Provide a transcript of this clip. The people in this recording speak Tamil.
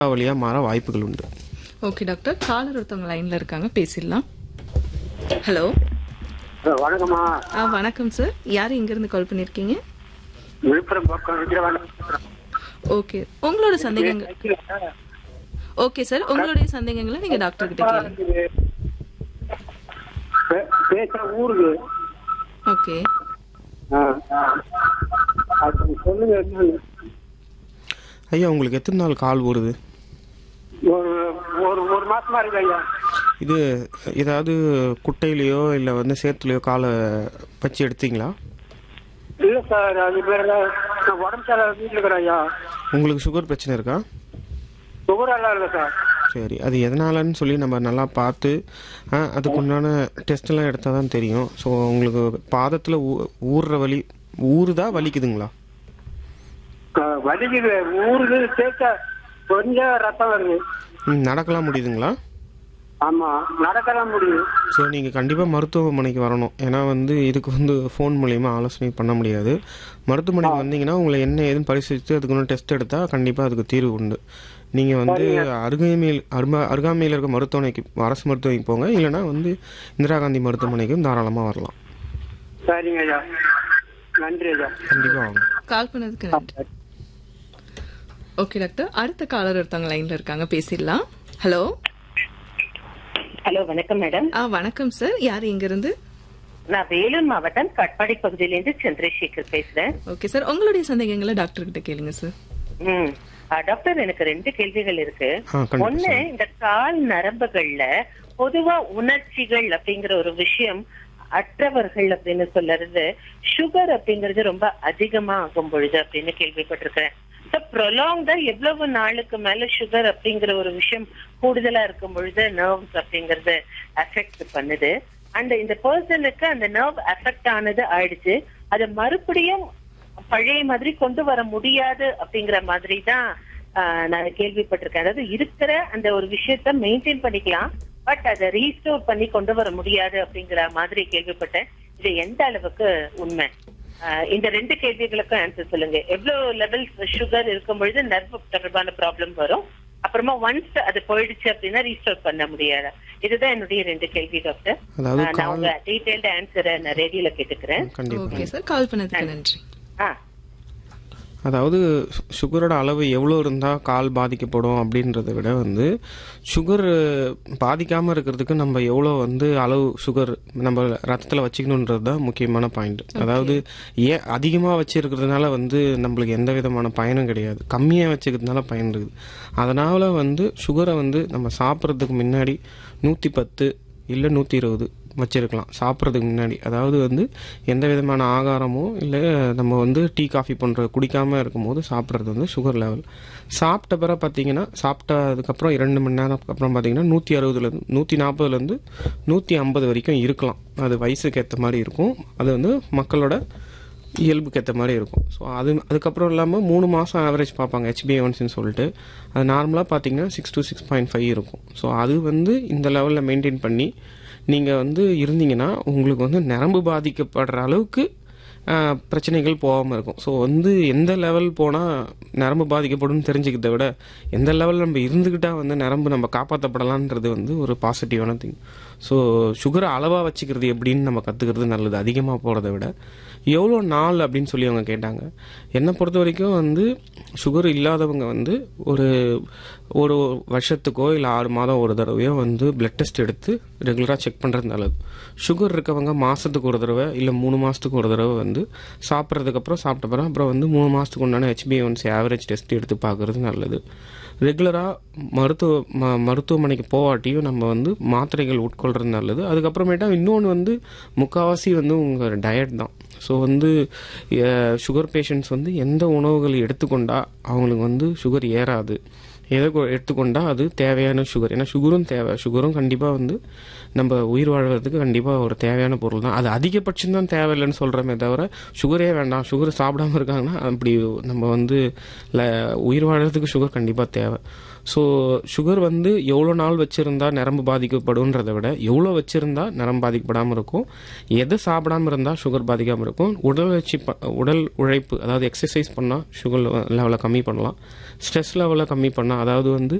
வழியாக மாற வாய்ப்புகள் உண்டு ஓகே டாக்டர் காலர் ஒருத்தவங்க லைன்ல இருக்காங்க பேசிடலாம் ஹலோ வணக்கம்மா ஆ வணக்கம் சார் யார் எங்க இருந்து கால் பண்ணிருக்கீங்க விழுப்புரம் பக்கம் விக்கிரவாண்டி ஓகே உங்களோட சந்தேகங்கள் ஓகே சார் உங்களுடைய சந்தேகங்களை நீங்க டாக்டர் கிட்ட கேளுங்க பே- பேச ஊருக்கு ஓகே ஆ, ஆ. அது சொல்லுங்க என்னன்னு. ஐயா உங்களுக்கு எத்தனை நாள் கால் வருது ஒரு ஒரு ஒரு மாசமா இருக்கு ஐயா இது ஏதாவது குட்டையிலையோ இல்லை வந்து சேத்துலையோ காலை வச்சு எடுத்தீங்களா இல்ல சார் அது பேர் நான் உடம்பு சார் வீட்டில் இருக்கிறேன் ஐயா உங்களுக்கு சுகர் பிரச்சனை இருக்கா சுகர் எல்லாம் இல்லை சார் சரி அது எதனாலன்னு சொல்லி நம்ம நல்லா பார்த்து ஆ, அதுக்கு உண்டான டெஸ்ட்லாம் எடுத்தால் தான் தெரியும் ஸோ உங்களுக்கு பாதத்தில் ஊ ஊறுற வலி ஊறுதா வலிக்குதுங்களா க- வலிக்குது ஊருக்கு சேர்த்த கொஞ்சம் ரத்தம் வருது ம், நடக்கலாம் முடியுதுங்களா ஆமா நடக்கலாம் முடியும் ஸோ நீங்கள் கண்டிப்பாக மருத்துவமனைக்கு வரணும் ஏன்னா வந்து இதுக்கு வந்து ஃபோன் மூலயமா ஆலோசனை பண்ண முடியாது மருத்துவமனைக்கு வந்தீங்கன்னா உங்களை என்ன ஏதுன்னு பரிசீலித்து அதுக்கு ஒன்று டெஸ்ட் எடுத்தால் கண்டிப்பாக அதுக்கு தீர்வு உண்டு நீங்கள் வந்து அருகாமையில் அருமா அருகாமையில் இருக்க மருத்துவமனைக்கு அரசு மருத்துவமனைக்கு போங்க இல்லைன்னா வந்து இந்திரா காந்தி மருத்துவமனைக்கும் தாராளமாக வரலாம் சரிங்க ஐயா நன்றி ஐயா கண்டிப்பாக வாங்க கால் பண்ணதுக்கு நன்றி ஓகே டாக்டர் அடுத்த காலர் ஒருத்தவங்க லைன்ல இருக்காங்க பேசிடலாம் ஹலோ ஹலோ வணக்கம் மேடம் ஆ வணக்கம் சார் யார் எங்க இருந்து நான் வேலூர் மாவட்டம் கட்பாடி பகுதியிலிருந்து சந்திரசேகர் பேசுறேன் ஓகே சார் உங்களுடைய சந்தேகங்களை டாக்டர் கிட்ட கேளுங்க சார் ம் ஆ, டாக்டர் எனக்கு ரெண்டு கேள்விகள் இருக்கு ஆ, கண்டிப்பா ஒண்ணு சொல்லுங்க. இந்த கால் நரம்புகள்ல பொதுவா உணர்ச்சிகள் அப்படிங்கிற ஒரு விஷயம் அற்றவர்கள் அப்படின்னு சொல்றது சுகர் அப்படிங்கிறது ரொம்ப அதிகமா ஆகும் பொழுது அப்படின்னு கேள்விப்பட்டிருக்கிறேன் ப்ரொலாங்டா எவ்வளவு நாளுக்கு மேல சுகர் அப்படிங்கிற ஒரு விஷயம் கூடுதலா இருக்கும் பொழுது நர்வ்ஸ் அப்படிங்கறது அஃபெக்ட் பண்ணுது அண்ட் இந்த பர்சனுக்கு அந்த நர்வ் அஃபெக்ட் ஆனது ஆயிடுச்சு அதை மறுபடியும் பழைய மாதிரி கொண்டு வர முடியாது அப்படிங்கிற மாதிரி தான் ஆஹ், நான் கேள்விப்பட்டிருக்கேன் அதாவது இருக்கிற அந்த ஒரு விஷயத்த மெயின்டைன் பண்ணிக்கலாம் பட் அதை ரீஸ்டோர் பண்ணி கொண்டு வர முடியாது அப்படிங்கிற மாதிரி கேள்விப்பட்டேன் இது எந்த அளவுக்கு உண்மை ஆஹ், இந்த ரெண்டு கேள்விகளுக்கும் ஆன்சர் சொல்லுங்க எவ்வளவு லெவல்ஸ் சுகர் இருக்கும் பொழுது நர்வு தொடர்பான ப்ராப்ளம் வரும் அப்புறமா ஒன்ஸ் அது போயிடுச்சு அப்படின்னா ரீஸ்டோர் பண்ண முடியாது இதுதான் என்னுடைய ரெண்டு கேள்வி டாக்டர் அதாவது ஆஹ், நான் கால் உங்க டீடைல்டு ஆன்சரை நான் ரேடியோல கேட்டுக்கிறேன் கண்டிப்பாக ஓகே சார் கால் பண்ணதுக்கு நன்றி ஆ அதாவது சு- சுகரோட அளவு எவ்வளோ இருந்தால் கால் பாதிக்கப்படும் அப்படின்றத விட வந்து சுகர் பாதிக்காமல் இருக்கிறதுக்கு நம்ம எவ்வளோ வந்து அளவு சுகர் நம்ம ரத்தத்தில் வச்சுக்கணுன்றது தான் முக்கியமான பாயிண்ட் அதாவது ஏன் அதிகமாக வச்சிருக்கிறதுனால வந்து நம்மளுக்கு எந்த விதமான பயனும் கிடையாது கம்மியாக வச்சுக்கிறதுனால பயன் இருக்குது அதனால் வந்து சுகரை வந்து நம்ம சாப்பிட்றதுக்கு முன்னாடி நூற்றி பத்து இல்லை நூற்றி இருபது வச்சிருக்கலாம் சாப்பிட்றதுக்கு முன்னாடி அதாவது வந்து எந்த விதமான ஆகாரமோ இல்லை நம்ம வந்து டீ காஃபி போன்ற குடிக்காமல் இருக்கும்போது சாப்பிட்றது வந்து சுகர் லெவல் சாப்பிட்ட பிறகு பார்த்தீங்கன்னா சாப்பிட்டதுக்கப்புறம் இரண்டு மணி நேரத்துக்கு அப்புறம் பார்த்தீங்கன்னா நூற்றி அறுபதுலேருந்து நூற்றி நாற்பதுலேருந்து நூற்றி ஐம்பது வரைக்கும் இருக்கலாம் அது வயசுக்கு ஏற்ற மாதிரி இருக்கும் அது வந்து மக்களோட இயல்புக்கு ஏற்ற மாதிரி இருக்கும் ஸோ அது அதுக்கப்புறம் இல்லாமல் மூணு மாதம் ஆவரேஜ் பார்ப்பாங்க ஹெச்பிஏஒன்ஸ்னு சொல்லிட்டு அது நார்மலாக பார்த்தீங்கன்னா six to six point five இருக்கும் ஸோ அது வந்து இந்த லெவலில் மெயின்டைன் பண்ணி நீங்கள் வந்து இருந்தீங்கன்னா உங்களுக்கு வந்து நரம்பு பாதிக்கப்படுற அளவுக்கு ஆஹ், பிரச்சனைகள் போகாமல் இருக்கும் ஸோ வந்து எந்த லெவல் போனால் நரம்பு பாதிக்கப்படும் தெரிஞ்சுக்கிறத விட எந்த லெவலில் நம்ம இருந்துக்கிட்டால் வந்து நரம்பு நம்ம காப்பாற்றப்படலான்றது வந்து ஒரு பாசிட்டிவான திங் ஸோ சுகரை அளவாக வச்சுக்கிறது எப்படின்னு நம்ம கற்றுக்கிறது நல்லது அதிகமாக போகிறத விட எவ்வளோ நாள் அப்படின்னு சொல்லி அவங்க கேட்டாங்க என்னை பொறுத்த வரைக்கும் வந்து சுகர் இல்லாதவங்க வந்து ஒரு ஒரு வருஷத்துக்கோ இல்லை ஆறு மாதம் ஒரு தடவையோ வந்து பிளட் டெஸ்ட் எடுத்து ரெகுலராக செக் பண்ணுறது நல்லது சுகர் இருக்கவங்க மாதத்துக்கு ஒரு தடவை இல்லை மூணு மாதத்துக்கு ஒரு தடவை வந்து சாப்பிட்றதுக்கப்புறம் சாப்பிட்ட பிறகு அப்புறம் வந்து மூணு மாதத்துக்கு உண்டான ஹெச்பிஏஒன்சி ஆவரேஜ் டெஸ்ட் எடுத்து பார்க்குறது நல்லது ரெகுலராக மருத்துவ ம மருத்துவமனைக்கு போகாட்டியும் நம்ம வந்து மாத்திரைகள் உட்கொள்றது நல்லது அதுக்கப்புறமேட்டா இன்னொன்று வந்து முக்கால்வாசி வந்து உங்கள் டயட் தான் ஸோ வந்து சுகர் பேஷண்ட்ஸ் வந்து எந்த உணவுகள் எடுத்துக்கொண்டா அவங்களுக்கு வந்து சுகர் ஏறாது எதை கொ- எடுத்துக்கொண்டா அது தேவையான சுகர் ஏன்னா சுகரும் தேவை சுகரும் கண்டிப்பாக வந்து நம்ம உயிர் வாழ்வதற்கு கண்டிப்பாக ஒரு தேவையான பொருள் தான் அது அதிகபட்சம் தான் தேவையில்லைன்னு சொல்கிறோமே தவிர சுகரே வேண்டாம் சுகர் சாப்பிடாம இருக்காங்கன்னா அப்படி நம்ம வந்து ல- உயிர் வாழ்றதுக்கு சுகர் கண்டிப்பாக தேவை ஸோ சுகர் வந்து எவ்வளோ நாள் வச்சுருந்தா நரம்பு பாதிக்கப்படுன்றதை விட எவ்வளோ வச்சுருந்தா நரம்பு பாதிக்கப்படாமல் இருக்கும் எதை சாப்பிடாம இருந்தால் சுகர் பாதிக்காமல் இருக்கும் உடல் வச்சு ப- உடல் உழைப்பு அதாவது எக்ஸசைஸ் பண்ணால் சுகர் லெவலை கம்மி பண்ணலாம் ஸ்ட்ரெஸ் லெவலை கம்மி பண்ணால் அதாவது வந்து